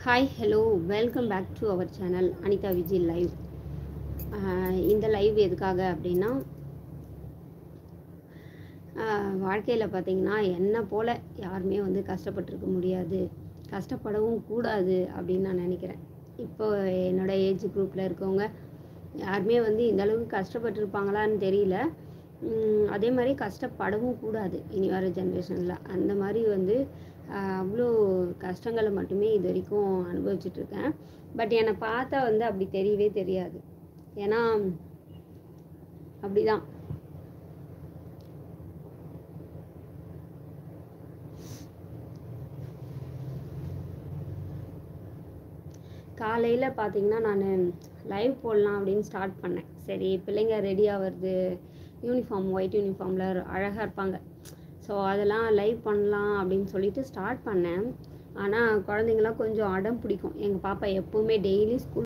hi hello welcome back to our channel Anitha Vijay live இந்த live எதுக்காக அப்படின்னா வாழ்க்கையில் பார்த்தீங்கன்னா என்னை போல் யாருமே வந்து கஷ்டப்பட்டிருக்க முடியாது கஷ்டப்படவும் கூடாது அப்படின்னு நான் நினைக்கிறேன் இப்போ என்னோட ஏஜ் குரூப்பில் இருக்கவங்க யாருமே வந்து இந்த அளவுக்கு கஷ்டப்பட்டிருப்பாங்களான்னு தெரியல உம், அதே மாதிரி கஷ்டப்படவும் கூடாது இனி வர ஜென்ரேஷனில் அந்த மாதிரி வந்து ஆஹ், அவ்வளோ கஷ்டங்களை மட்டுமே இது வரைக்கும் அனுபவிச்சுட்டு இருக்கேன் பட் என்னை பார்த்தா வந்து அப்படி தெரியவே தெரியாது ஏன்னா அப்படிதான் காலையில் பார்த்தீங்கன்னா நான் லைவ் போடலாம் அப்படின்னு ஸ்டார்ட் பண்ணேன் சரி பிள்ளைங்க ரெடி ஆகிறது யூனிஃபார்ம் ஒயிட் யூனிஃபார்மில் அழகாக இருப்பாங்க ஸோ அதெல்லாம் லைவ் பண்ணலாம் அப்படின்னு சொல்லிட்டு ஸ்டார்ட் பண்ணேன் ஆனால் குழந்தைங்களாம் கொஞ்சம் அடம் பிடிக்கும் எங்கள் பாப்பா எப்போவுமே டெய்லி ஸ்கூல்